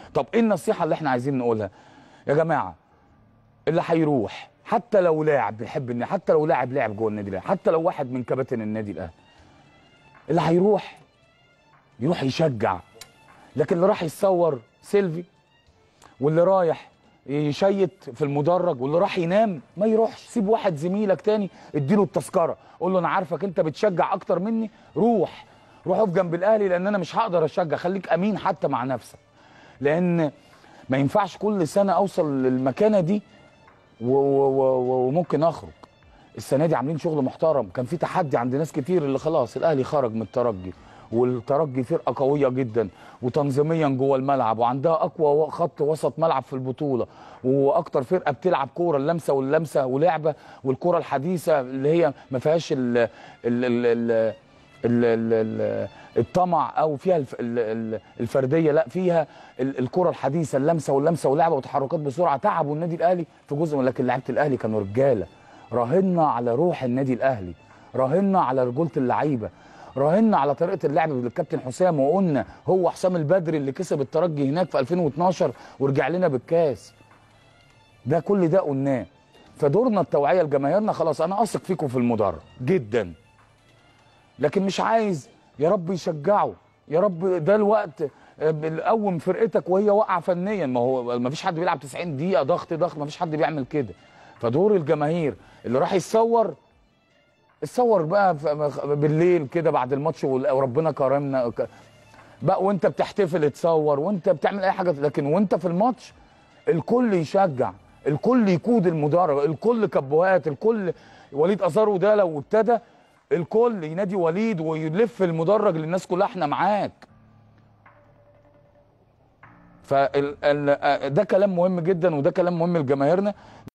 طب ايه النصيحه اللي احنا عايزين نقولها يا جماعه اللي هيروح حتى لو لاعب بيحب ان حتى لو لاعب لعب جوه النادي الاهلي حتى لو واحد من كباتن النادي الاهلي اللي هيروح يروح يشجع لكن اللي راح يتصور سيلفي واللي رايح يشيت في المدرج واللي راح ينام ما يروحش سيب واحد زميلك تاني اديله التذكره قول له انا عارفك انت بتشجع اكتر مني روح روح اقف جنب الاهلي لان انا مش هقدر اشجع خليك امين حتى مع نفسك لان ما ينفعش كل سنه اوصل للمكانه دي و- و- و- وممكن اخرج السنه دي عاملين شغل محترم كان في تحدي عند ناس كتير اللي خلاص الاهلي خرج من الترجي والترجي فرقه قويه جدا وتنظيميا جوه الملعب وعندها اقوى خط وسط ملعب في البطوله واكتر فرقه بتلعب كوره اللمسه واللمسه ولعبه والكره الحديثه اللي هي ما فيهاش ال ال ال ال ال ال ال الطمع او فيها الف ال ال الفرديه لا فيها ال- الكره الحديثه اللمسه واللمسه ولعبه وتحركات بسرعه تعبوا النادي الاهلي في جزء من- لكن لعيبه الاهلي كانوا رجاله راهنا على روح النادي الاهلي راهنا على رجوله اللعيبه راهنا على طريقه اللعب بالكابتن حسام وقلنا هو حسام البدري اللي كسب الترجي هناك في 2012 ورجع لنا بالكاس ده كل ده قلناه فدورنا التوعيه لجماهيرنا خلاص انا اثق فيكم في المدرج جدا لكن مش عايز يا رب يشجعوا يا رب ده الوقت آه، قوم فرقتك وهي واقعه فنيا ما هو ما فيش حد بيلعب 90 دقيقه ضغط ضغط ما فيش حد بيعمل كده فدور الجماهير اللي راح يتصور اتصور بقى ف- بالليل كده بعد الماتش وال- وربنا كرمنا ك- بقى وانت بتحتفل اتصور وانت بتعمل اي حاجه لكن وانت في الماتش الكل يشجع الكل يقود المدرج الكل كبوهات الكل وليد ازارو ده لو ابتدى الكل ينادي وليد ويلف المدرج للناس كلها احنا معاك فده كلام مهم جدا وده كلام مهم لجماهيرنا